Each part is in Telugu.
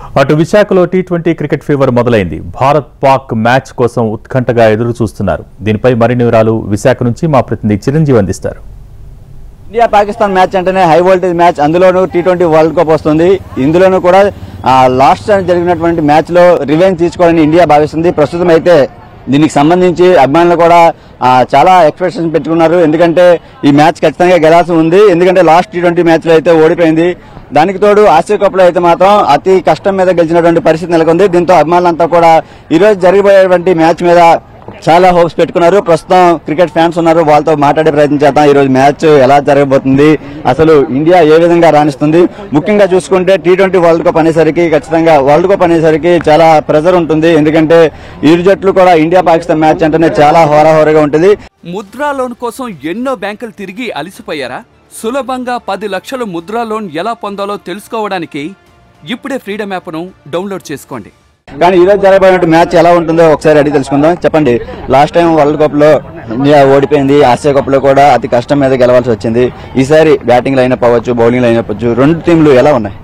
అటు విశాఖలో టీ ట్వంటీ క్రికెట్ ఫీవర్ మొదలైంది భారత్ పాక్ మ్యాచ్ కోసం ఉత్కంఠగా ఎదురు చూస్తున్నారు దీనిపై మరిన్ని వివరాలు విశాఖ నుంచి మా ప్రతినిధి చిరంజీవి అందిస్తారు ఇండియా పాకిస్తాన్ మ్యాచ్ అంటేనే హై వోల్టేజ్ మ్యాచ్ అందులోనూ టీ ట్వంటీ వరల్డ్ కప్ వస్తుంది ఇందులోనూ కూడా లాస్ట్ టైం జరిగినటువంటి మ్యాచ్ లో రివెంజ్ తీసుకోవాలని ఇండియా భావిస్తుంది ప్రస్తుతం అయితే దీనికి సంబంధించి అభిమానులు కూడా ఆ, చాలా ఎక్స్పెక్టేషన్ పెట్టుకున్నారు ఎందుకంటే ఈ మ్యాచ్ ఖచ్చితంగా గెలాల్సి ఉంది ఎందుకంటే లాస్ట్ టీ ట్వంటీ మ్యాచ్ లో అయితే ఓడిపోయింది దానికి తోడు ఆసియా కప్ లో అయితే మాత్రం అతి కష్టం మీద గెలిచినటువంటి పరిస్థితి నెలకొంది దీంతో అభిమానులంతా కూడా ఈ రోజు జరిగిపోయేటువంటి మ్యాచ్ మీద చాలా హోప్స్ పెట్టుకున్నారు ప్రస్తుతం క్రికెట్ ఫ్యాన్స్ ఉన్నారు వాళ్ళతో మాట్లాడే ప్రయత్నం చేద్దాం ఈ రోజు మ్యాచ్ ఎలా జరగబోతుంది అసలు ఇండియా ఏ విధంగా రాణిస్తుంది ముఖ్యంగా చూసుకుంటే టీ ట్వంటీ వరల్డ్ కప్ అనేసరికి ఖచ్చితంగా వరల్డ్ కప్ అనేసరికి చాలా ప్రెజర్ ఉంటుంది ఎందుకంటే ఇరు జట్లు కూడా ఇండియా పాకిస్తాన్ మ్యాచ్ అంటేనే చాలా హోరాహోరగా ఉంటుంది ముద్రా లోన్ కోసం ఎన్నో బ్యాంకులు తిరిగి అలిసిపోయారా సులభంగా పది లక్షల ముద్రా లోన్ ఎలా పొందాలో తెలుసుకోవడానికి ఇప్పుడే ఫ్రీడమ్ యాప్ను డౌన్లోడ్ చేసుకోండి కానీ ఈ రోజు జరగబోయే మ్యాచ్ ఎలా ఉంటుందో ఒకసారి అడిగి తెలుసుకుందాం చెప్పండి లాస్ట్ టైం వరల్డ్ కప్ లో ఇండియా ఓడిపోయింది ఆసియా కప్ లో కూడా అతి కష్టం మీద గెలవాల్సి వచ్చింది ఈసారి బ్యాటింగ్ లైనప్ అవ్వచ్చు బౌలింగ్ లైనప్ అవ్వచ్చు రెండు టీంలు ఎలా ఉన్నాయి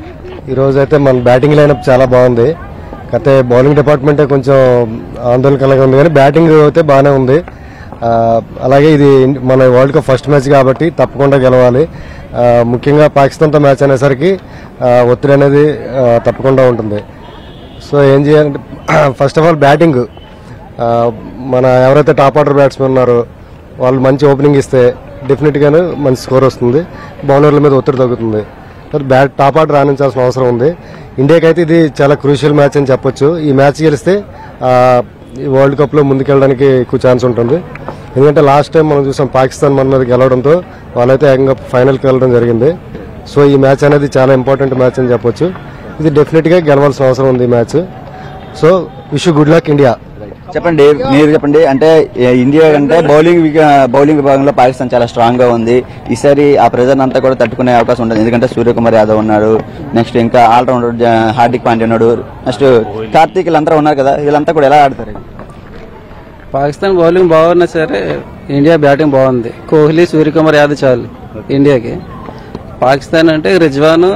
ఈ రోజు అయితే మన బ్యాటింగ్ లైనప్ చాలా బాగుంది కాకపోతే బౌలింగ్ డిపార్ట్మెంట్ కొంచెం ఆందోళన కలిగి ఉంది కానీ బ్యాటింగ్ అయితే బాగానే ఉంది ఆ, అలాగే ఇది మన వరల్డ్ కప్ ఫస్ట్ మ్యాచ్ కాబట్టి తప్పకుండా గెలవాలి ఆ, ముఖ్యంగా పాకిస్తాన్తో మ్యాచ్ అనేసరికి ఆ, ఒత్తిడి అనేది ఆ, తప్పకుండా ఉంటుంది సో ఏం చేయాలంటే ఫస్ట్ ఆఫ్ ఆల్ బ్యాటింగ్ ఆ, మన ఎవరైతే టాప్ ఆర్డర్ బ్యాట్స్మెన్ ఉన్నారో వాళ్ళు మంచి ఓపెనింగ్ ఇస్తే డెఫినెట్గానే మంచి స్కోర్ వస్తుంది బౌలర్ల మీద ఒత్తిడి తగ్గుతుంది మరి బ్యాట్ టాప్ ఆర్డర్ రాణించాల్సిన అవసరం ఉంది ఇండియాకి అయితే ఇది చాలా క్రూషియల్ మ్యాచ్ అని చెప్పొచ్చు ఈ మ్యాచ్ గెలిస్తే ఆ, ఈ వరల్డ్ కప్లో ముందుకెళ్ళడానికి ఎక్కువ ఛాన్స్ ఉంటుంది ఎందుకంటే లాస్ట్ టైం మనం చూసాం పాకిస్తాన్ మన మీద గెలవడంతో వాళ్ళైతే ఏకంగా ఫైనల్కి వెళ్ళడం జరిగింది సో ఈ మ్యాచ్ అనేది చాలా ఇంపార్టెంట్ మ్యాచ్ అని చెప్పొచ్చు ఇది డెఫినెట్గా గెలవాల్సిన అవసరం ఉంది ఈ match so wish good luck India చెప్పండి మీరు చెప్పండి అంటే ఏ, ఇండియా కంటే బౌలింగ్ విగ- బౌలింగ్ విభాగంలో పాకిస్తాన్ చాలా స్ట్రాంగ్ గా ఉంది ఈసారి ఆ ప్రెజర్ అంతా కూడా తట్టుకునే అవకాశం ఉంటుంది ఎందుకంటే సూర్యకుమార్ యాదవ్ ఉన్నాడు నెక్స్ట్ ఇంకా ఆల్రౌండర్ జ- హార్దిక్ పాండ్యా ఉన్నాడు నెక్స్ట్ కార్తీక్ వీళ్ళంతా ఉన్నారు కదా వీళ్ళంతా కూడా ఎలా ఆడతారు పాకిస్తాన్ బౌలింగ్ బాగున్నా సరే ఇండియా బ్యాటింగ్ బాగుంది కోహ్లీ సూర్యకుమార్ యాదవ్ చాలు ఇండియాకి పాకిస్తాన్ అంటే రిజ్వాన్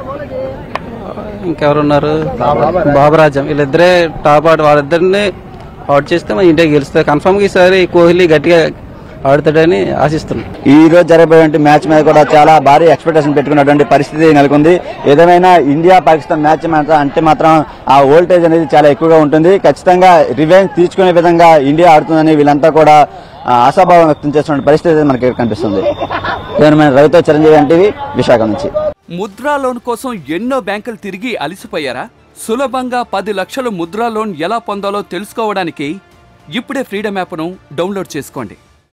ఇంకెవరున్నారు బాబరాజం వీళ్ళిద్దరే టాప్ ఆడు వాళ్ళిద్దరిని అవుట్ చేస్తే మన ఇండియా గెలుస్తుంది కన్ఫర్మ్ గా ఈసారి కోహ్లీ గట్టిగా ఆడుతాడని ఆశిస్తున్నాం ఈ రోజు జరగబోయే మ్యాచ్ మీద కూడా చాలా భారీ ఎక్స్పెక్టేషన్ పెట్టుకున్నటువంటి పరిస్థితి నెలకొంది ఏదేమైనా ఇండియా పాకిస్తాన్ మ్యాచ్ మాత్రం అంటే మాత్రం ఆ వోల్టేజ్ అనేది చాలా ఎక్కువగా ఉంటుంది ఖచ్చితంగా రివెంజ్ తీర్చుకునే విధంగా ఇండియా ఆడుతుందని వీళ్ళంతా కూడా ఆ, ఆశాభావం వ్యక్తం చేస్తున్న పరిస్థితి అయితే మనకి కనిపిస్తుంది ఏమైనా రవితో చిరంజీవి ఎన్టీవీ విశాఖ నుంచి ముద్రా లోన్ కోసం ఎన్నో బ్యాంకులు తిరిగి అలిసిపోయారా సులభంగా పది లక్షల ముద్రా లోన్ ఎలా పొందాలో తెలుసుకోవడానికి ఇప్పుడే ఫ్రీడమ్ యాప్ను డౌన్లోడ్ చేసుకోండి